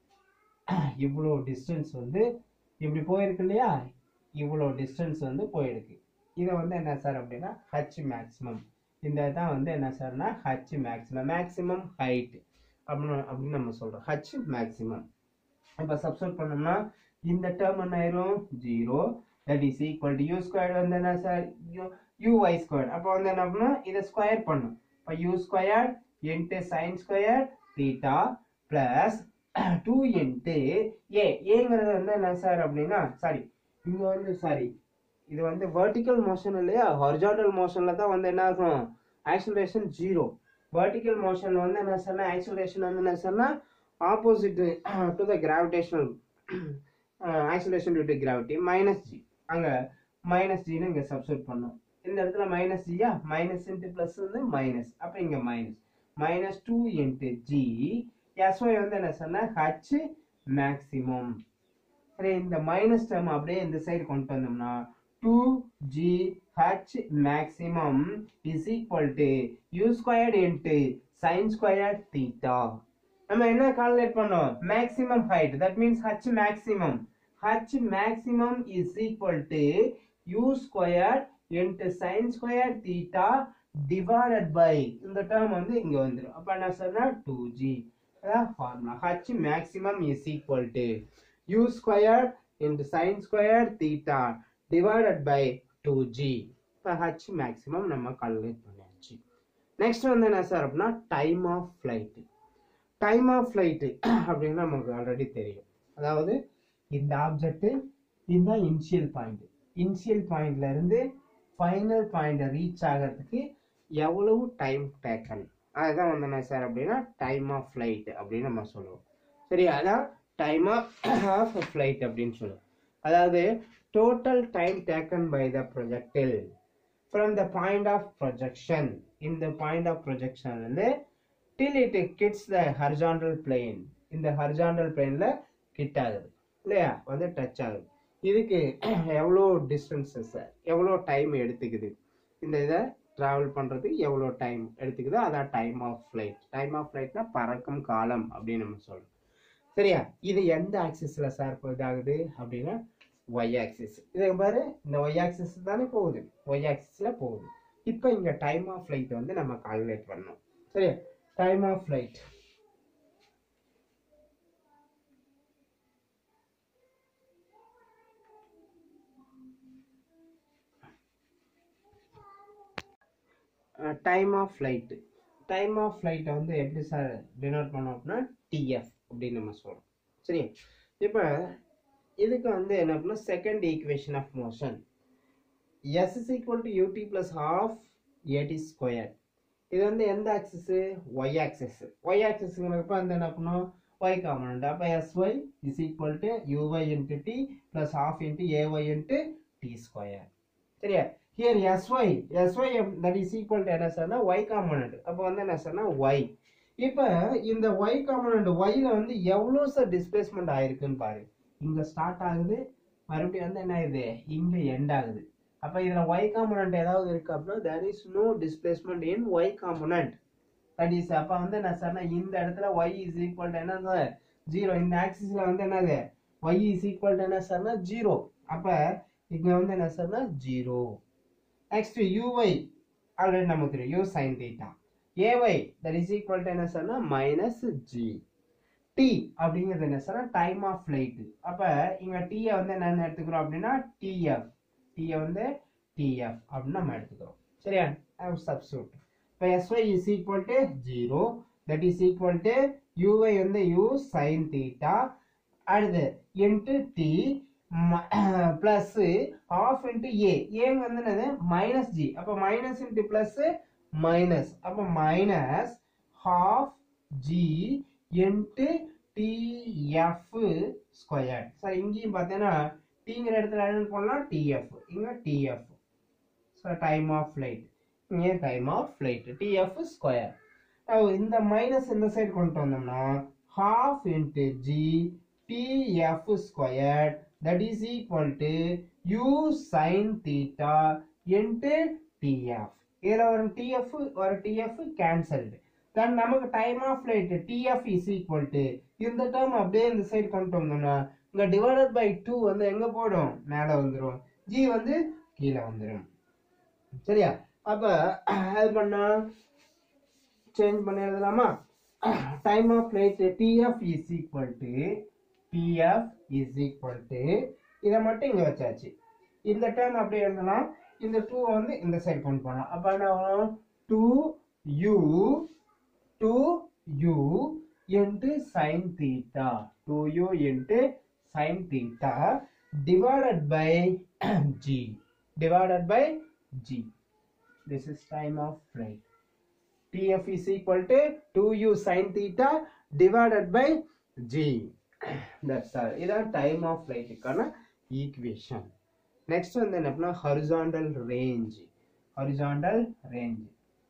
இவ்வளோ டிஸ்டன்ஸ் வந்து இப்படி போயிருக்கு இல்லையா இவ்வளோ டிஸ்டன்ஸ் வந்து போயிருக்கு இதை வந்து என்ன சார் அப்படின்னா ஹச் மேக்ஸிமம் இந்த தான் வந்து என்ன சார்னா ஹச் மேக்ஸிமம் மேக்ஸிமம் ஹைட் அப்படின்னு அப்படின்னு நம்ம சொல்றோம் ஹச் மேக்ஸிமம் இப்போ சப்ஸ்டியூட் பண்ணோம்னா இந்த டேர்ம் என்ன ஆயிரும் zero that is equal to u square வந்து என்ன sir u u y square அப்போ வந்து என்ன பண்ணணும் இதை ஸ்கொயர் பண்ணும் இப்போ u square into sine square theta plus two into a ஏங்கிறது வந்து என்ன சார் அப்படின்னா சாரி இங்கே வந்து சாரி இது வந்து வெர்டிக்கல் மோஷன் இல்லையா ஹொரிஜான்டல் மோஷனில் தான் வந்து என்ன ஆகும் ஆக்சலரேஷன் ஜீரோ வெர்டிக்கல் மோஷன் வந்து என்ன சொன்னா ஆக்சலரேஷன் வந்து என்ன சொன்னா opposite to the gravitational acceleration due to gravity minus g அங்கே மைனஸ் ஜின்னு இங்கே சப்ஸ்டியூட் பண்ணோம் இந்த இடத்துல மைனஸ் ஜியா மைனஸ் இன்ட்டு ப்ளஸ் வந்து மைனஸ் அப்போ இங்கே minus minus two into g s y வந்து என்ன சொன்னா ஹச் மேக்ஸிமம் சரி இந்த மைனஸ் டேர்ம் அப்படியே இந்த சைடு கொண்டு வந்தோம்னா two g h maximum is equal to u squared into sine square theta நம்ம என்ன கால்குலேட் பண்ணோம் maximum height that means h maximum h maximum is equal to u square into sine square theta divided by இந்த term வந்து இங்க வந்துடும் அப்ப என்ன சொன்னா டூ ஜி அதான் formula h maximum is equal to u squared into sin squared theta divided by 2g இப்போ h maximum நம்ம கால்குலேட் பண்ணியாச்சு நெக்ஸ்ட் வந்து என்ன சார் அப்படின்னா time of flight time of flight அப்படின்னு நமக்கு ஆல்ரெடி தெரியும் அதாவது இந்த ஆப்ஜெக்ட் இந்த இனிஷியல் பாயிண்ட் இனிஷியல் பாயிண்ட்ல இருந்து ஃபைனல் பாயிண்ட் ரீச் ஆகிறதுக்கு எவ்வளவு டைம் டேக்கன் அதுதான் வந்து என்ன சார் அப்படின்னா டைம் ஆஃப் ஃப்ளைட் அப்படின்னு நம்ம சொல்லுவோம் சரி அதான் டைம் ஆஃப் ஃப்ளைட் அப்படின்னு சொல்லுவோம் அதாவது total time taken by the projectile from the point of projection இந்த பாயிண்ட் ஆஃப் ப்ரொஜெக்ஷன் வந்து till it hits the horizontal plane இந்த ஹரிஜாண்டல் பிளேன்ல கிட் ஆகுது இல்லையா வந்து டச் ஆகுது இதுக்கு எவ்வளோ டிஸ்டன்சஸ் எவ்வளோ டைம் எடுத்துக்குது இந்த இதை ட்ராவல் பண்ணுறதுக்கு எவ்வளோ டைம் எடுத்துக்குதோ அதான் time of flight time of ஃப்ளைட்னா பறக்கும் காலம் அப்படின்னு நம்ம சொல்றோம் சரியா இது எந்த ஆக்சிஸ்ல சார் இதாகுது அப்படின்னா ஒய் ஆக்சிஸ் இதை பாரு இந்த ஒய் ஆக்சிஸ் தானே போகுது ஒய் ஆக்சிஸ்ல போகுது இப்போ இங்க டைம் ஆஃப் ஃப்ளைட் வந்து நம்ம கால்குலேட் பண்ணணும் சரியா time of flight time of flight time of ஃப்ளைட்டை வந்து எப்படி சார் டினோட் பண்ணோம் அப்படின்னா டிஎஃப் அப்படின்னு நம்ம சொல்றோம் சரி இப்போ இதுக்கு வந்து என்ன அப்படின்னா second equation of motion s is equal to u t plus half a t square இது வந்து எந்த ஆக்சிஸ் ஒய் ஆக்சிஸ் ஒய் ஆக்சிஸ்ங்கிறப்ப வந்து என்ன பண்ணும் ஒய் காம்பனண்ட் அப்போ s y is equal to u y into t plus half into a y into t square சரியா here s y s y that is equal to என்ன சார்னா ஒய் காம்பனண்ட் அப்போ வந்து என்ன சார்னா ஒய் இப்போ இந்த ஒய் காம்பனண்ட் ஒய்ல வந்து எவ்வளோ சார் டிஸ்பிளேஸ்மெண்ட் ஆயிருக்குன்னு பாரு இங்க ஸ்டார்ட் ஆகுது மறுபடியும் வந்து என்ன ஆகுது இங்க எண்ட் ஆகுது அப்ப இதுல ஒய் காம்பனண்ட் ஏதாவது இருக்கு அப்படின்னா there is no displacement in y component that is அப்ப வந்து என்ன சார்னா இந்த இடத்துல ஒய் இஸ் ஈக்குவல் டு என்ன ஜீரோ இந்த ஆக்சிஸ்ல வந்து என்னது ஒய் இஸ் ஈக்குவல் டு என்ன சார்னா ஜீரோ அப்ப இங்க வந்து என்ன சார்னா ஜீரோ நெக்ஸ்ட் யூஒய் ஆல்ரெடி நமக்கு தெரியும் u sine theta a y that is equal to என்ன சார்னா மைனஸ் ஜி டி அப்படிங்கிறது என்ன சார் டைம் ஆஃப் ஃப்ளைட் அப்ப இங்க டீயை வந்து என்னென்ன எடுத்துக்கிறோம் அப்படின்னா டிஎஃப் டீயை வந்து டிஎஃப் அப்படின்னு நம்ம எடுத்துக்கிறோம் சரியா சப்ஸ்டியூட் இப்போ s y is equal to zero that is equal to u y வந்து யூ சைன் தீட்டா அடுத்து into t plus half into a ஏங்க வந்து என்னது மைனஸ் ஜி அப்போ மைனஸ் இன்ட்டு பிளஸ் மைனஸ் அப்போ minus half g into t f square sir இங்கேயும் பார்த்தீங்கன்னா டிங்கிற இடத்துல என்ன போடலாம் டிஎஃப் இங்கே t f so time of flight இங்கே time of flight t f square இந்த மைனஸ் இந்த சைடு கொண்டு வந்தோம்னா half into G tf square that is equal to u sine theta into tf இதில் ஒரு டிஎஃப் ஒரு டிஎஃப் கேன்சல்டு தென் நமக்கு time of flight tf is equal to இந்த term அப்படியே இந்த சைடு கொண்டு வந்தோம்னா இங்க டிவைடட் பை டூ வந்து எங்க போடும் மேல வந்துடும் ஜி வந்து கீழே வந்துடும் சரியா அப்ப அது பண்ணா சேஞ்ச் பண்ணி எழுதலாமா time of flight tf is equal to tf is equal to இதை மட்டும் இங்க வச்சாச்சு இந்த டேர்ம் அப்படியே எழுதலாம் இந்த டூ வந்து இந்த சைடு கொண்டு போகலாம் அப்ப என்ன வரும் two u 2u into sin theta 2u into sin theta divided by g divided by g this is time of flight tf is equal to 2u sin theta divided by g that's all இதான் time of flight க்கான equation next வந்து என்ன அப்படின்னா horizontal range horizontal range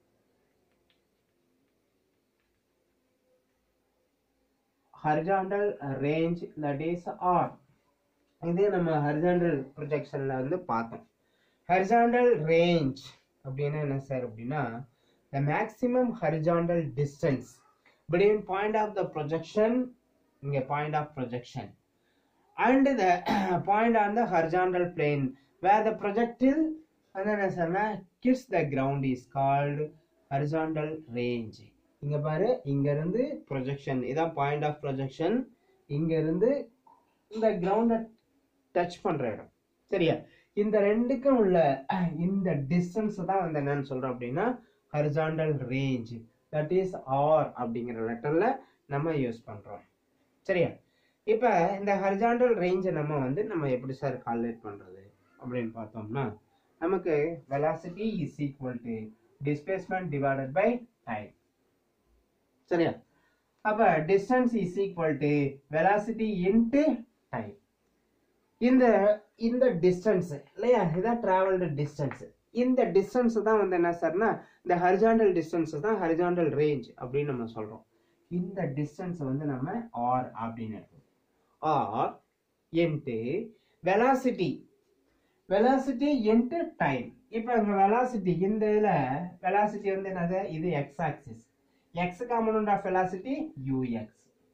horizontal range that is R இது நம்ம horizontal projectionல வந்து பார்த்தோம் horizontal range அப்படின்னா என்ன சார் அப்படின்னா the maximum horizontal distance between point of the projection இங்க point of projection and the point on the horizontal plane where the projectile வந்து என்ன சொன்னா kiss the ground is called horizontal range இங்க பாரு இங்க இருந்து ப்ரொஜெக்ஷன் இதான் பாயிண்ட் ஆஃப் ப்ரொஜெக்ஷன் இங்க இருந்து இந்த கிரவுண்ட டச் பண்ற இடம் சரியா இந்த ரெண்டுக்கும் உள்ள இந்த டிஸ்டன்ஸ் தான் வந்து என்னன்னு சொல்றோம் அப்படின்னா horizontal range that is r அப்படிங்கிற லெட்டர்ல நம்ம யூஸ் பண்றோம் சரியா இப்ப இந்த ஹரிசாண்டல் ரேஞ்சை நம்ம வந்து நம்ம எப்படி சார் கால்குலேட் பண்றது அப்படின்னு பார்த்தோம்னா நமக்கு velocity is equal to displacement divided by time சரியா அப்ப distance is equal to velocity into time இந்த இந்த டிஸ்டன்ஸ் இல்லையா இதான் டிராவல்டு டிஸ்டன்ஸ் இந்த டிஸ்டன்ஸ் தான் வந்து என்ன சார்னா இந்த ஹரிஜாண்டல் டிஸ்டன்ஸ் தான் ஹரிஜாண்டல் ரேஞ்ச் அப்படின்னு நம்ம சொல்றோம் இந்த டிஸ்டன்ஸ் வந்து நம்ம ஆர் அப்படின்னு எடுக்கணும் r into velocity velocity into time இப்போ இங்க வெலாசிட்டி இந்த இதுல வெலாசிட்டி வந்து என்னது இது x axis x component of velocity ux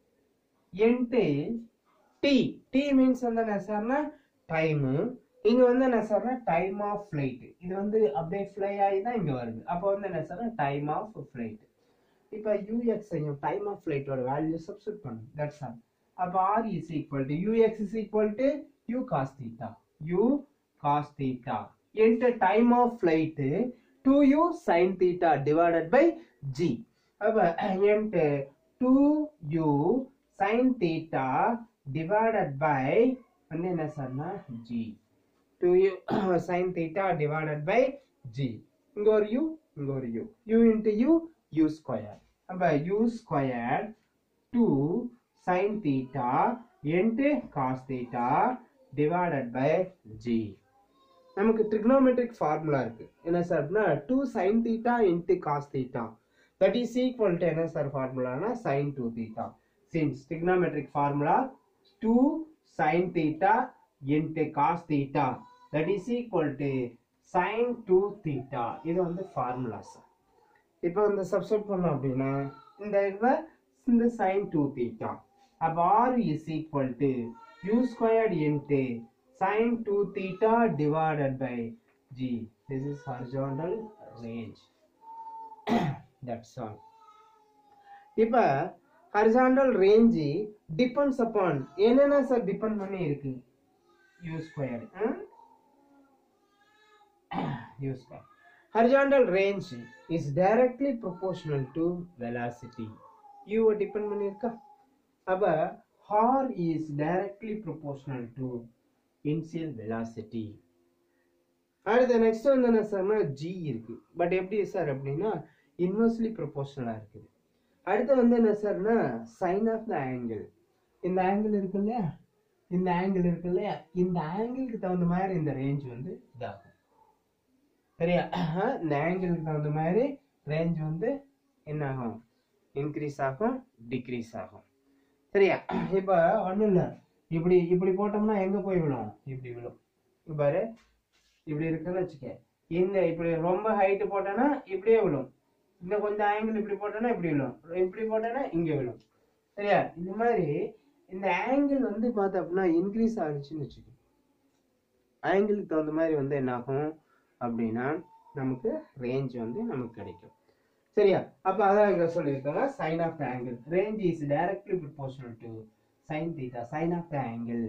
into t t means வந்து என்ன சார்னா டைம் இங்க வந்து என்ன சார்னா டைம் ஆஃப் ஃபிளைட் இது வந்து அப்படியே ஃப்ளை ஆகி தான் இங்க வருது அப்போ வந்து என்ன சார்னா டைம் ஆஃப் ஃபிளைட் இப்போ யூஎக்ஸ் ஐயும் டைம் ஆஃப் ஃபிளைட்டோட வேல்யூ சப்ஸ்டிட் பண்ணும் தட்ஸ் ஆல் அப்போ r is equal to ux is equal to u cos theta u cos theta into time of flight two u sine theta divided by g அப்ப into two u sine theta divided by வந்து என்ன சார்னா g two u sine theta divided by g இங்க ஒரு u இங்க ஒரு u you into u u square அப்ப u square two sine theta into cos theta divided by g நமக்கு trigonometric formula இருக்கு என்ன சார் அப்படின்னா two sine theta into cos theta that is equal to என்ன sir ஃபார்முலானா sine two theta since trigonometric formula two sine theta into cos theta that is equal to sine two theta இது வந்து formula sir இப்போ இந்த substitute பண்ணோம் அப்படின்னா இந்த இதுல இந்த சைன் டூ தீட்டா அப்போ r is equal to u squared into sine two theta divided by g this is horizontal range that's all இப்போ ஹரிசாண்டல் ரேஞ்சு டிபெண்ட்ஸ் அப்பான் என்னென்ன சார் டிபெண்ட் பண்ணி இருக்கு u square u square horizontal range is directly proportional to velocity u depend பண்ணிருக்கா அப்ப r is directly proportional to initial velocity அடுத்த next வந்து என்ன சார்னா g இருக்கு பட் எப்படி சார் அப்படின்னா இன்வெர்ஸ்லி ப்ரொபோஷனலா இருக்குது அடுத்து வந்து என்ன சார்னா சைன் ஆஃப் த ஆங்கிள் இந்த ஆங்கிள் இருக்கு இல்லையா இந்த ஆங்கிள் இருக்கு இல்லையா இந்த ஆங்கிளுக்கு தகுந்த மாதிரி இந்த ரேஞ்ச் வந்து இதாகும் சரியா இந்த ஆங்கிளுக்கு தகுந்த மாதிரி ரேஞ்ச் வந்து என்ன ஆகும் இன்க்ரீஸ் ஆகும் டிக்ரீஸ் ஆகும் சரியா இப்போ ஒன்றும் இல்லை இப்படி இப்படி போட்டோம்னா எங்கே போய் விழும் இப்படி விழும் இங்க பாரு இப்படி இருக்குன்னு வச்சுக்க இந்த இப்படி ரொம்ப ஹைட்டு போட்டோன்னா இப்படியே விழும் இன்னும் கொஞ்சம் ஆங்கிள் இப்படி போட்டோன்னா இப்படி விழும் இப்படி போட்டோன்னா இங்கே விழும் சரியா இந்த மாதிரி இந்த ஆங்கிள் வந்து பார்த்தோம் அப்படின்னா இன்க்ரீஸ் ஆகிடுச்சுன்னு வச்சுக்கோ ஆங்கிளுக்கு தகுந்த மாதிரி வந்து என்ன ஆகும் அப்படின்னா நமக்கு ரேஞ்ச் வந்து நமக்கு கிடைக்கும் சரியா அப்ப அதான் இங்க சொல்லியிருக்காங்க sine of the angle range is directly proportional to sine theta sine of the angle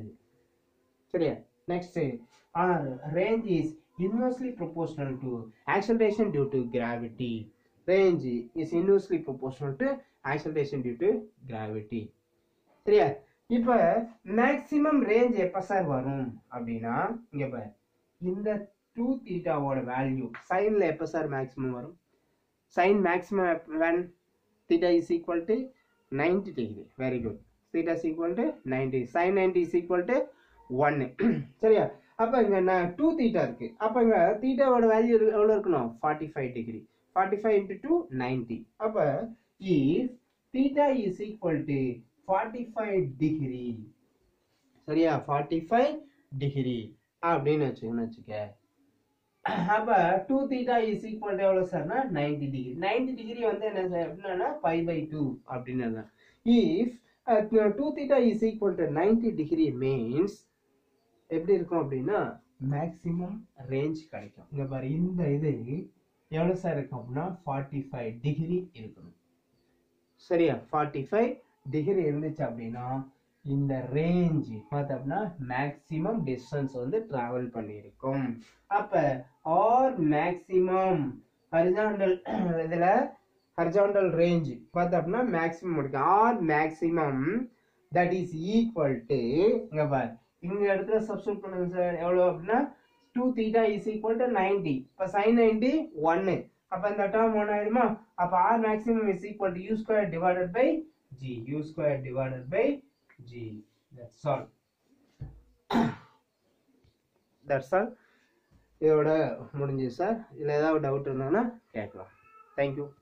சரியா next r range is inversely proportional to acceleration due to gravity range is inversely proportional to acceleration due to gravity சரியா இப்ப maximum range எப்ப sir வரும் அப்படின்னா இங்க பாரு இந்த two தீட்டாவோட value சைன்ல எப்ப சார் மேக்ஸிமம் வரும் sine maximum when theta is equal to 90 degree very good theta is equal to 90 sin 90 is equal to 1 சரியா அப்ப இங்க நான் 2 தீட்டா இருக்கு அப்ப இங்க தீட்டாவோட வேல்யூ எவ்வளவு இருக்கணும் 45 டிகிரி 45 into 2 90 அப்ப if theta is equal to 45 degree சரியா 45 டிகிரி அப்படின்னு வச்சுக்கணும் வச்சுக்க அப்ப two theta is equal to எவ்வளவு சார்னா நைன்டி டிகிரி நைன்டி டிகிரி வந்து என்ன சார் அப்படின்னா ஃபைவ் பை டூ அப்படின்னு if two theta is equal to ninety degree means எப்படி இருக்கும் அப்படின்னா மேக்ஸிமம் ரேஞ்ச் கிடைக்கும் இங்க பாரு இந்த இது எவ்வளவு சார் இருக்கும் அப்படின்னா ஃபார்ட்டி ஃபைவ் டிகிரி இருக்கணும் சரியா ஃபார்ட்டி ஃபைவ் டிகிரி இருந்துச்சு அப்படின்னா இந்த ரேஞ்ச் பார்த்தோம்னா மேக்ஸிமம் டிஸ்டன்ஸ் வந்து டிராவல் பண்ணியிருக்கும் அப்ப ஆர் மேக்ஸிமம் ஹரிசாண்டல் இதுல ஹரிசாண்டல் ரேஞ்ச் பார்த்தோம்னா மேக்ஸிமம் இருக்கு r maximum that is equal to இங்க பார் இங்க இடத்துல சப்ஸ்டியூட் பண்ணுங்க சார் எவ்வளவு அப்படின்னா two theta is equal to ninety இப்போ சைன் நைன்டி ஒன்னு அப்ப இந்த டேர்ம் ஒன் ஆயிடுமா அப்ப r maximum is equal to u square divided by g u square divided by g that's all that's all இதோட முடிஞ்சது சார் இதில் ஏதாவது டவுட் இருந்தாங்கன்னா கேட்கலாம் தேங்க்யூ